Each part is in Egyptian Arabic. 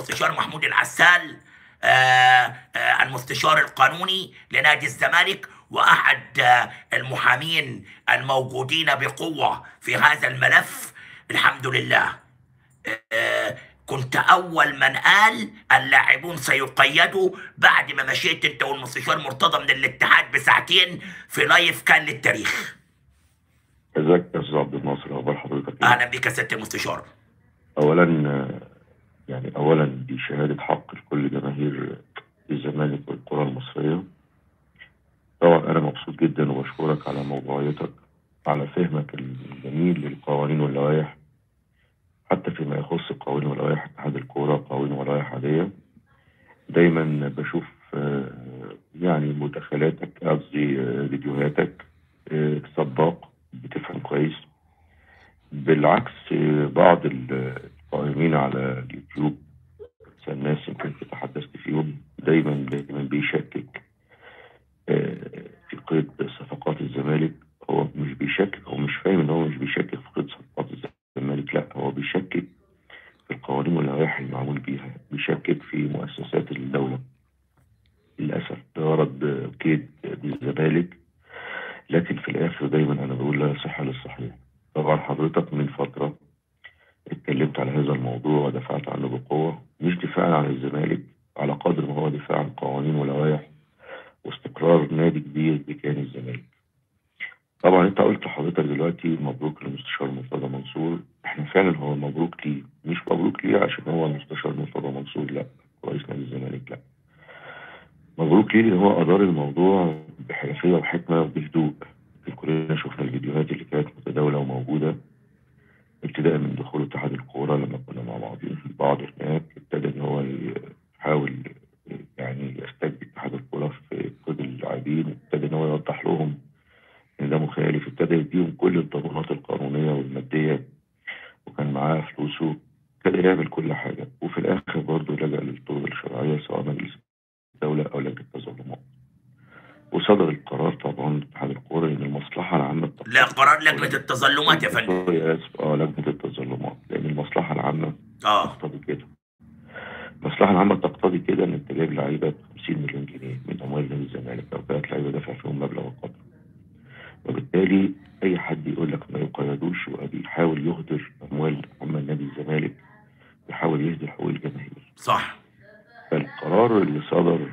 المستشار محمود العسال آه، آه، المستشار القانوني لنادي الزمالك واحد آه، المحامين الموجودين بقوه في هذا الملف الحمد لله آه، كنت اول من قال اللاعبون سيقيدوا بعد ما مشيت انت والمستشار مرتضى من الاتحاد بساعتين في لايف كان للتاريخ ازيك يا استاذ عبد الناصر اخبار حضرتك ايه؟ اهلا بك يا سياده المستشار اولا آه، يعني اولا دي شهاده حق لكل جماهير الزمالك والكره المصريه طبعا انا مبسوط جدا وبشكرك على موضوعيتك على فهمك الجميل للقوانين واللوائح حتى فيما يخص قوانين ولوائح اتحاد الكوره قوانين ولوائح عاديه دايما بشوف آه، يعني مداخلاتك قصدي آه، فيديوهاتك آه، سباق بتفهم كويس بالعكس آه، بعض القائمين على اليوتيوب الناس يمكن تحدثت فيهم دايما دايما بيشكك آه، في قيد صفقات الزمالك هو مش بيشكك هو مش فاهم ان هو مش بيشكك في قيد صفقات الزمالك لا هو بيشكك في القوانين واللوائح المعمول بيها بيشكك في مؤسسات الدولة للأسف بغرض كيد بالزمالك لكن في الآخر دايما أنا بقول لا صحة للصحيح طبعا حضرتك من فترة اتكلمت على هذا الموضوع ودفعت عنه بقوة مش دفاعا عن الزمالك على قدر ما هو دفاع عن قوانين ولوائح واستقرار نادي كبير بكيان الزمالك طبعا انت قلت لحضرتك دلوقتي مبروك للمستشار مرتضى منصور احنا فعلا هو مبروك ليه مش مبروك ليه عشان هو المستشار مرتضى منصور لا رئيس نادي الزمالك لا مبروك ليه لان هو ادار الموضوع بحرفيه وحكمه وبهدوء كلنا شفنا الفيديوهات اللي كانت متداوله وموجوده ابتداء من دخول اتحاد الكوره لما كنا مع بعضين في البعض هناك ابتدى ان هو يحاول يعني يستجدي اتحاد الكوره في قيد اللاعبين ابتدى ان هو يوضح لهم ان ده مخالف ابتدى يديهم كل الضمانات القانونيه والماديه وكان معاه فلوسه ابتدى يعمل كل حاجه وفي الاخر برضه لجأ للطرق الشرعيه سواء مجلس الدوله او لجنه التظلمات وصدر القرار طبعا اتحاد الكوره ان المصلحه العامه لا قرار لجنه التظلمات يا فندم سوري اسف اه لجنه التظلمات لان المصلحه العامه اه تقتضي كده المصلحه العامه تقتضي كده ان انت جايب لعيبه ب 50 مليون جنيه من اموال نادي الزمالك او ثلاث لعيبه دافع فيهم مبلغ وقدره وبالتالي اي حد يقول لك ما يقيدوش وبيحاول يهدر اموال عامه نادي الزمالك بيحاول يهدر حقوق الجماهير صح فالقرار اللي صدر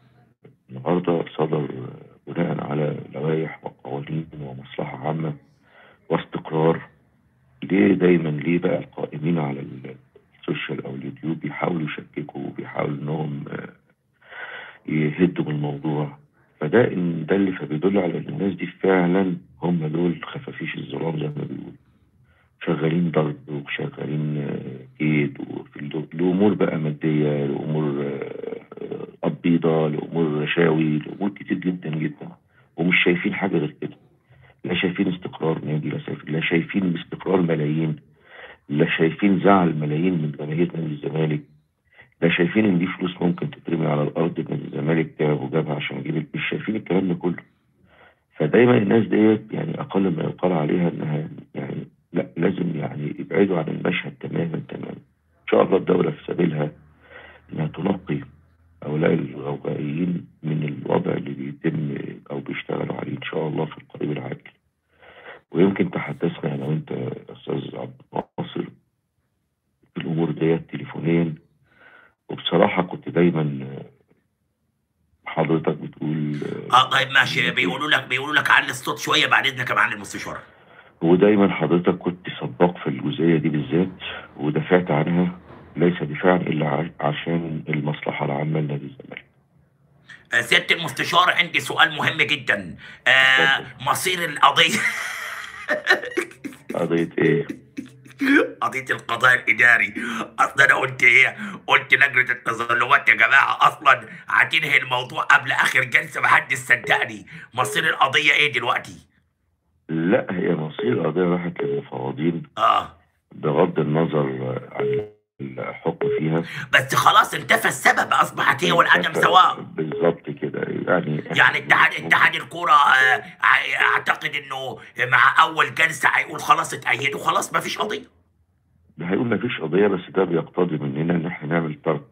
النهارده صدر بناء على لوائح وقوانين ومصلحه عامه واستقرار ليه دايما ليه بقى القائمين على السوشيال او اليوتيوب بيحاولوا يشككوا وبيحاولوا انهم آه، يهدوا من الموضوع فده ان ده اللي فبيدل على ان الناس دي فعلا هم دول خفافيش الظلام زي ما بيقولوا شغالين ضرب وشغالين آه، كيد وفي ال- لامور بقى ماديه لامور آه، آه، قبيضه لامور رشاوي لامور كتير جدا جدا ومش شايفين حاجه غير كده لا شايفين استقرار نادي لا شايفين لا شايفين استقرار ملايين لا شايفين زعل ملايين من جماهير نادي الزمالك لا شايفين ان دي فلوس ممكن تترمي على الارض نادي الزمالك تعب وجابها عشان يجيب مش شايفين الكلام ده كله فدايما الناس ديت يعني اقل ما يقال عليها انها يعني لا لازم يعني يبعدوا عن المشهد تماما تماما ان شاء الله الدوله في سبيلها انها تنقي هؤلاء الغوغائيين من الوضع اللي بيتم او بيشتغلوا عليه ان شاء الله في القريب العاجل ويمكن تحدثنا انا وانت يا استاذ عبد الناصر في الامور ديت تليفونيا وبصراحه كنت دايما حضرتك بتقول اه طيب ماشي بيقولوا لك بيقولوا لك علي الصوت شويه بعد اذنك يا معالي المستشار ودايما حضرتك كنت سباق في الجزئيه دي بالذات ودافعت عنها ليس دفاعا الا ع- عشان المصلحه العامه لنادي الزمالك آه، سياده المستشار عندي سؤال مهم جدا آه اتفضل. مصير القضيه قضيه ايه؟ قضيه القضاء الاداري اصلا انا قلت ايه قلت لجنه التظلمات يا جماعه اصلا هتنهي الموضوع قبل اخر جلسه محدش صدقني مصير القضيه ايه دلوقتي لا هي مصير القضيه راحت للمفوضين اه بغض النظر عن الحكم فيها بس خلاص انتفى السبب اصبحت هي والعدم سواء بالظبط كده يعني يعني اتحاد اتحاد الكوره آه، ع- اعتقد انه مع اول جلسه هيقول خلاص اتأيدوا خلاص ما فيش قضيه هيقول ما فيش قضيه بس ده بيقتضي مننا ان احنا نعمل ترك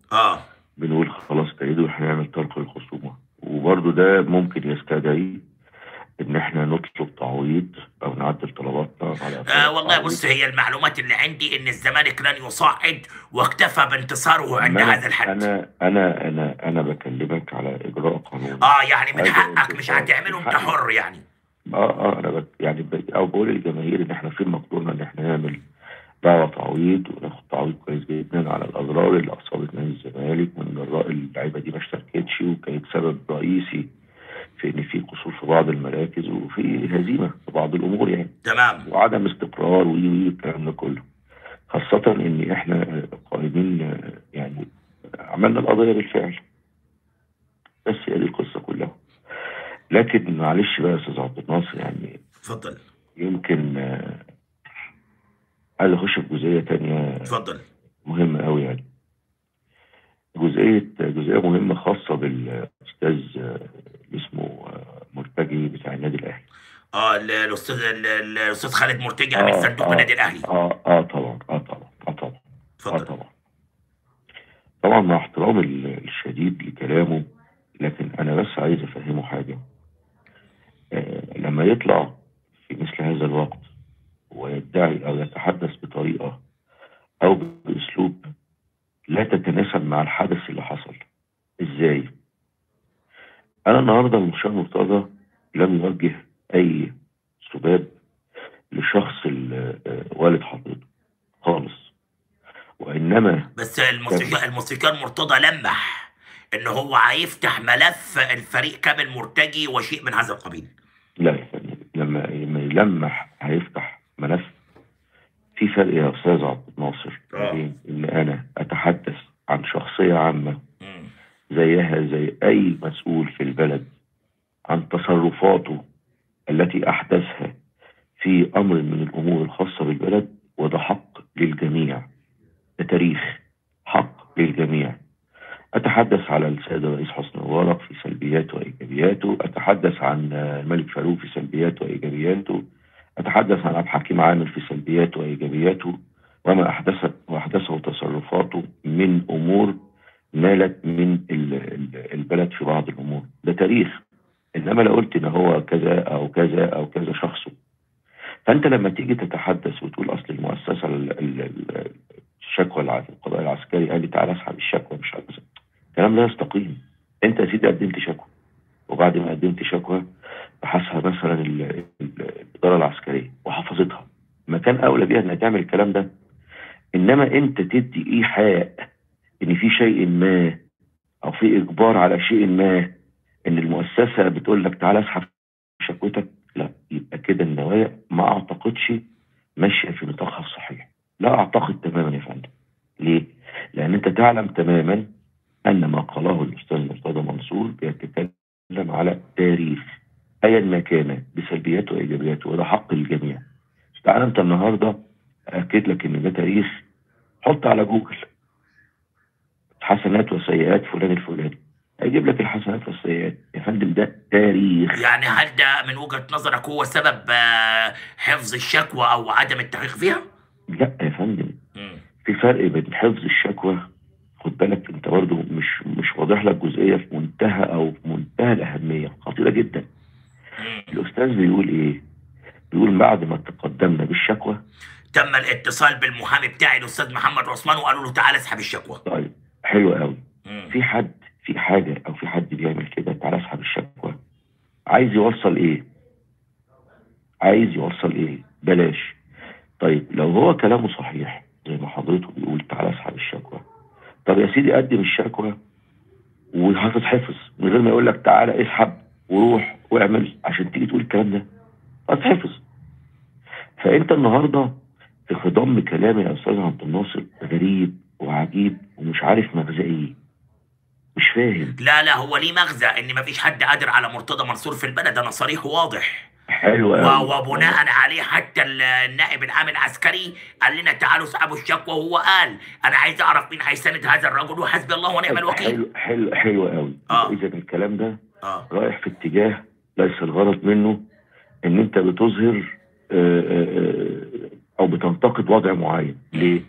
اه بنقول خلاص تعيدوا هنعمل ترك الخصومة وبرضه ده ممكن يستدعي ان احنا نطلب تعويض او نعدل طلباتنا على أساس آه والله تعويض. بص هي المعلومات اللي عندي ان الزمالك لن يصعد واكتفى بانتصاره عند أما هذا الحد انا انا انا انا بكلمك على اجراء قانوني اه يعني من هذا حقك مش انتصار. هتعمله من انت حقي. حر يعني اه اه انا بك يعني ب... او بقول للجماهير ان احنا في مقدورنا ان احنا نعمل دعوة تعويض وناخد تعويض كويس جدا على الاضرار اللي اصابت نادي الزمالك من جراء اللعيبه دي ما اشتركتش وكانت سبب رئيسي في ان في قصور في بعض المراكز وفي هزيمه في بعض الامور يعني تمام وعدم استقرار وي وي الكلام ده كله خاصة ان احنا قائمين يعني عملنا القضية بالفعل بس هي دي القصة كلها لكن معلش بقى يا استاذ عبد الناصر يعني اتفضل يمكن آه، عايز اخش في جزئية تانية اتفضل مهمة قوي يعني جزئية جزئية مهمة خاصة بالاستاذ آه، اللي اسمه آه، مرتجي بتاع النادي الاهلي اه ال- الاستاذ ال- ال- الاستاذ خالد مرتجي عميد صندوق آه النادي الاهلي اه اه طبعا اه طبعا اه طبعا اه اتفضل طبعا طبعا مع احترامي ال- الشديد لكلامه لكن انا بس عايز افهمه حاجه آه لما يطلع في مثل هذا الوقت ويدعي او يتحدث بطريقه او باسلوب لا تتناسب مع الحدث اللي حصل ازاي انا النهارده المستشار مرتضى لم يوجه اي سباب لشخص ال- آه، والد حضرته خالص وانما بس الموسيقى الموسيقار مرتضى لمح ان هو هيفتح ملف الفريق كامل مرتجي وشيء من هذا القبيل لا يا فندم لما لما يلمح هيفتح ملف في فرق يا استاذ عبد الناصر آه. بين ان انا اتحدث عن شخصيه عامه مم. زيها زي اي مسؤول في البلد عن تصرفاته التي احدثها في امر من الامور الخاصه بالبلد وده حق للجميع ده تاريخ حق للجميع أتحدث على السيد الرئيس حسني مبارك في سلبياته وإيجابياته أتحدث عن آه، الملك فاروق في سلبياته وإيجابياته أتحدث عن عبد الحكيم عامر في سلبياته وإيجابياته وما أحدثت وأحدثه تصرفاته من أمور نالت من ال- ال- البلد في بعض الأمور ده تاريخ إنما لو قلت إن هو كذا أو كذا أو كذا شخصه فأنت لما تيجي تتحدث وتقول أصل المؤسسة ال- ال- ال- الشكوى الع- القضاء العسكري قال لي تعالى اسحب الشكوى مش عارف إيه. الكلام لا يستقيم انت يا سيدي قدمت شكوى وبعد ما قدمت شكوى بحثها مثلا ال- ال- الاداره العسكريه وحفظتها ما كان اولى بيها انها تعمل الكلام ده انما انت تدي ايحاء ان في شيء ما او في اجبار على شيء ما ان المؤسسه بتقول لك تعالى اسحب شكوتك لا يبقى كده النوايا ما اعتقدش ماشيه في نطاقها الصحيح لا اعتقد تماما يا فندم ليه؟ لان انت تعلم تماما ان ما قاله الاستاذ مرتضى منصور بيتكلم على تاريخ ايا ما كان بسلبياته وايجابياته وده حق الجميع تعالى انت النهارده اكد لك ان ده تاريخ حط على جوجل حسنات وسيئات فلان الفلاني هيجيب لك الحسنات والسيئات يا فندم ده تاريخ يعني هل ده من وجهة نظرك هو سبب آه، حفظ الشكوى او عدم التحقيق فيها؟ لا يا فندم مم. في فرق بين حفظ الشكوى خد بالك انت برضه مش مش واضح لك جزئيه في منتهى او في منتهى الاهميه خطيره جدا مم. الاستاذ بيقول ايه بيقول بعد ما تقدمنا بالشكوى تم الاتصال بالمحامي بتاعي الاستاذ محمد عثمان وقالوا له تعالى اسحب الشكوى طيب حلو قوي مم. في حد في حاجه او في حد بيعمل كده تعالى اسحب الشكوى عايز يوصل ايه عايز يوصل ايه بلاش طيب لو هو كلامه صحيح زي ما حضرته بيقول تعالى اسحب الشكوى طب يا سيدي قدم الشكوى وهتتحفظ من غير ما يقول لك تعالى اسحب وروح واعمل عشان تيجي تقول الكلام ده هتتحفظ فانت النهارده في خضم كلام يا استاذ عبد الناصر غريب وعجيب ومش عارف مغزى ايه مش فاهم لا لا هو ليه مغزى ان مفيش حد قادر على مرتضى منصور في البلد انا صريح وواضح حلو و- قوي وبناء عليه حتى ال- النائب العام العسكري قال لنا تعالوا اسحبوا الشكوى وهو قال انا عايز اعرف مين هيساند هذا الرجل وحسبي الله ونعم الوكيل حلو حلو حلو قوي آه. اذا الكلام ده اه رايح في اتجاه ليس الغرض منه ان انت بتظهر آه، آه، آه، او بتنتقد وضع معين ليه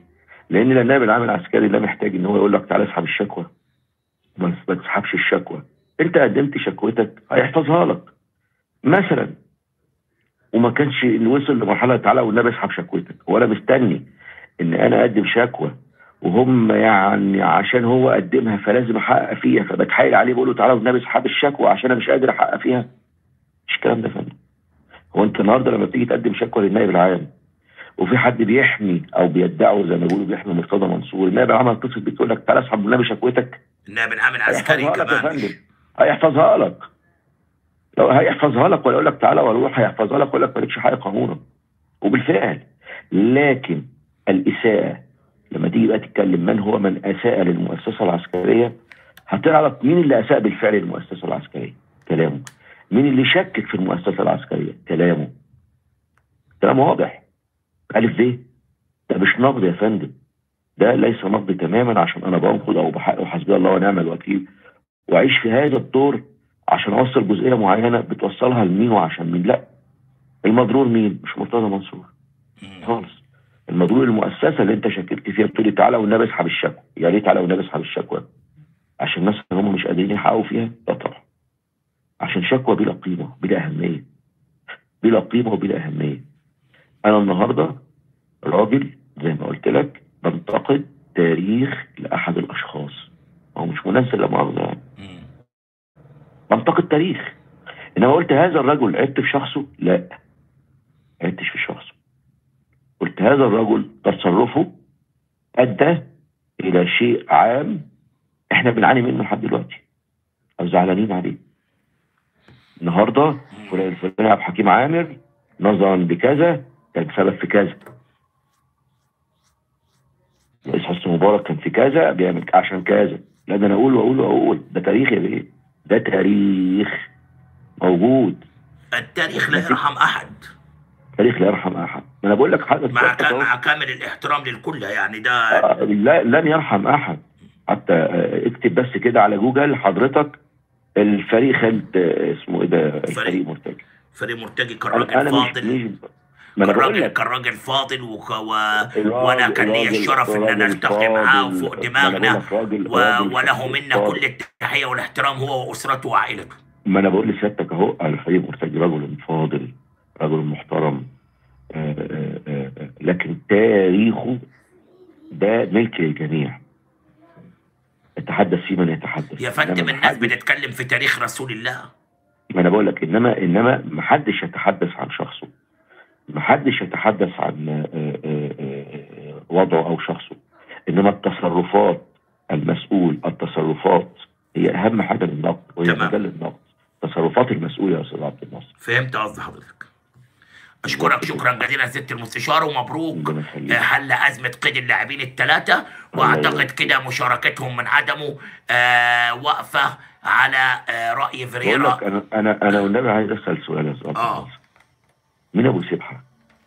لان النائب العام العسكري لا محتاج ان هو يقول لك تعالى اسحب الشكوى ما ما تسحبش الشكوى انت قدمت شكوتك هيحفظها لك مثلا وما كانش إن وصل لمرحله تعالى والنبي اسحب شكوتك وانا مستني ان انا اقدم شكوى وهم يعني عشان هو قدمها فلازم احقق فيها فبتحايل عليه بقول له تعالى والنبي اسحب الشكوى عشان انا مش قادر احقق فيها مش الكلام ده يا فندم هو انت النهارده لما بتيجي تقدم شكوى للنائب العام وفي حد بيحمي او بيدعوا زي ما بيقولوا بيحمي مرتضى منصور النائب العام هيتصل بيك يقول لك تعالى اسحب والنبي شكوتك النائب العام العسكري هيحفظها لك يا كمان فندم هيحفظها لك لو هيحفظها لك ولا يقول لك تعالى ولا روح هيحفظها لك ويقول لك مالكش حق قانونا وبالفعل لكن الاساءه لما تيجي بقى تتكلم من هو من اساء للمؤسسه العسكريه هتعرف مين اللي اساء بالفعل للمؤسسه العسكريه كلامه مين اللي شكك في المؤسسه العسكريه كلامه كلام واضح الف ب ده مش نقد يا فندم ده ليس نقد تماما عشان انا بنقد او بحق وحسبي الله ونعم الوكيل واعيش في هذا الدور عشان اوصل جزئيه معينه بتوصلها لمين وعشان مين لا المضرور مين مش مرتضى منصور مم. خالص المضرور المؤسسه اللي انت شككت فيها بتقول لي تعالى والنبي اسحب الشكوى يا ريت تعالى والنبي اسحب الشكوى عشان مثلا هم مش قادرين يحققوا فيها لا طبعا عشان شكوى بلا قيمه بلا اهميه بلا قيمه وبلا اهميه انا النهارده راجل زي ما قلت لك بنتقد تاريخ لاحد الاشخاص هو مش منزل لا مؤاخذه يعني مم. بنتقد تاريخ انما قلت هذا الرجل عدت في شخصه لا عدتش في شخصه قلت هذا الرجل تصرفه ادى الى شيء عام احنا بنعاني منه لحد دلوقتي او زعلانين عليه النهارده فلان الفلاني عبد الحكيم عامر نظرا لكذا كان سبب في كذا رئيس حسني مبارك كان في كذا بيعمل عشان كذا لا ده انا اقول واقول واقول ده تاريخ يا بيه ده تاريخ موجود التاريخ لا يرحم احد تاريخ لا يرحم احد ما انا بقول لك حاجه مع بالظبط كا- أهو. مع كامل الاحترام للكل يعني ده آه، لا لن يرحم احد حتى آه، اكتب بس كده على جوجل حضرتك الفريق خالد آه، اسمه ايه ده الفريق مرتجي فريق مرتجي كان راجل انا انا مش فاضل مش ما انا كان بقول راجل لك كان راجل فاضل وك... و... الراجل- وانا كان لي الراجل- الشرف ان انا الراجل التقي معاه فاضل. وفوق ما أنا دماغنا بقول لك راجل- و... راجل وله منا فاضل. كل التحيه والاحترام هو واسرته وعائلته ما انا بقول لسيادتك اهو الفريق مرتجي رجل فاضل رجل محترم آه، آه، آه، آه، لكن تاريخه ده ملك للجميع يتحدث فيه من يتحدث يا فندم إنما الناس محدش- بتتكلم في تاريخ رسول الله ما انا بقول لك انما انما ما حدش يتحدث عن شخصه ما حدش يتحدث عن آه، آه، آه، وضعه او شخصه انما التصرفات المسؤول التصرفات هي اهم حاجه للنقد وهي تمام. مجال النقد تصرفات المسؤول يا استاذ عبد الناصر فهمت قصد حضرتك اشكرك شكرا جزيلا سياده المستشار ومبروك ربنا يخليك. آه، حل ازمه قيد اللاعبين الثلاثه واعتقد يبارك. كده مشاركتهم من عدمه آه واقفه على آه راي بقول فريرا لك انا انا انا والنبي عايز اسال سؤال يا استاذ عبد آه. الناصر مين ابو سبحه؟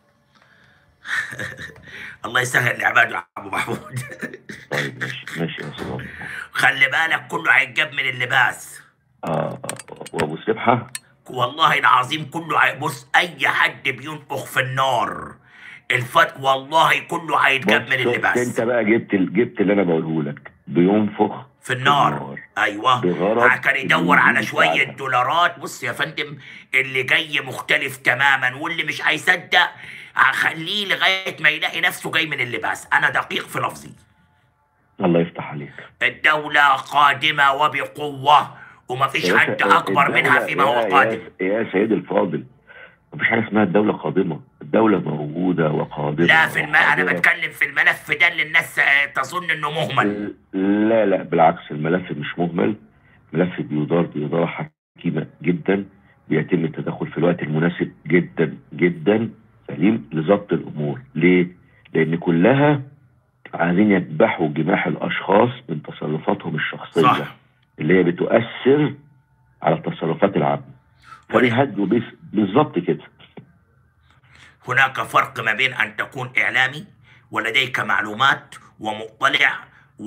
الله يسهل لعباده يا ابو محمود طيب ماشي ماشي يا استاذ عبد الناصر. خلي بالك كله هيتجاب من اللباس اه آه، وابو سبحه والله العظيم كله هي- بص اي حد بينفخ في النار الفت والله كله هيتجاب بص من شفت اللباس انت بقى جبت ال- جبت اللي انا بقوله لك بينفخ في النار النار. ايوه بغرض كان يدور على إنه شويه يساعدك. دولارات بص يا فندم اللي جاي مختلف تماما واللي مش هيصدق هخليه لغايه ما يلاقي نفسه جاي من اللباس انا دقيق في لفظي الله يفتح عليك الدوله قادمه وبقوه ومفيش يا حد باشا، اكبر الدولة- منها فيما هو يا- قادم يا, يا سيد الفاضل مفيش حاجه اسمها الدوله قادمه الدوله موجوده وقادمه لا في الم... انا وقادرة. بتكلم في الملف ده اللي الناس آه، تظن انه مهمل لا لا بالعكس الملف مش مهمل ملف بيدار بإدارة حكيمة جدا بيتم التدخل في الوقت المناسب جدا جدا سليم لضبط الأمور ليه؟ لأن كلها عايزين يذبحوا جماح الأشخاص من تصرفاتهم الشخصية صح اللي هي بتؤثر على التصرفات العامة فبيهدوا بس بالظبط كده هناك فرق ما بين أن تكون إعلامي ولديك معلومات ومطلع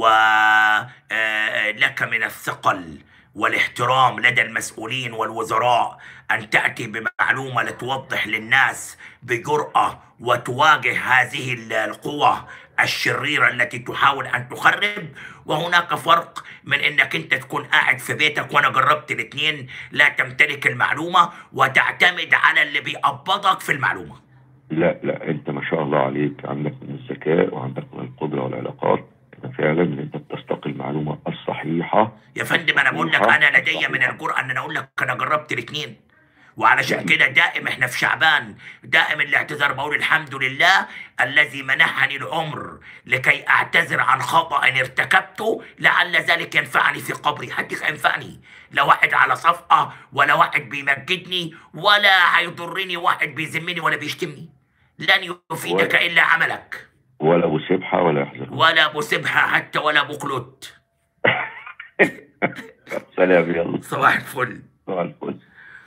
ولك من الثقل والاحترام لدى المسؤولين والوزراء أن تأتي بمعلومة لتوضح للناس بجرأة وتواجه هذه ال- القوى الشريرة التي تحاول أن تخرب وهناك فرق من أنك أنت تكون قاعد في بيتك وأنا جربت الاثنين لا تمتلك المعلومة وتعتمد على اللي بيقبضك في المعلومة لا لا انت ما شاء الله عليك عندك من الذكاء وعندك من القدره والعلاقات إن فعلا ان انت بتستقي المعلومه الصحيحه يا فندم أنا بقول لك الصحيحة- أنا لدي من الصحيحة. الجرأة أن أنا أقول لك أنا جربت الاثنين وعلشان يعني- كده دائم احنا في شعبان دائم الاعتذار بقول الحمد لله الذي منحني العمر لكي اعتذر عن خطأ ارتكبته لعل ذلك ينفعني في قبري حدش هينفعني لا واحد على صفقة ولا واحد بيمجدني ولا هيضرني واحد بيذمني ولا بيشتمني لن يفيدك ولا- الا عملك ولا ابو سبحه ولا يحزن ولا ابو سبحة حتى ولا ابو كلوت سلام يلا صباح الفل صباح الفل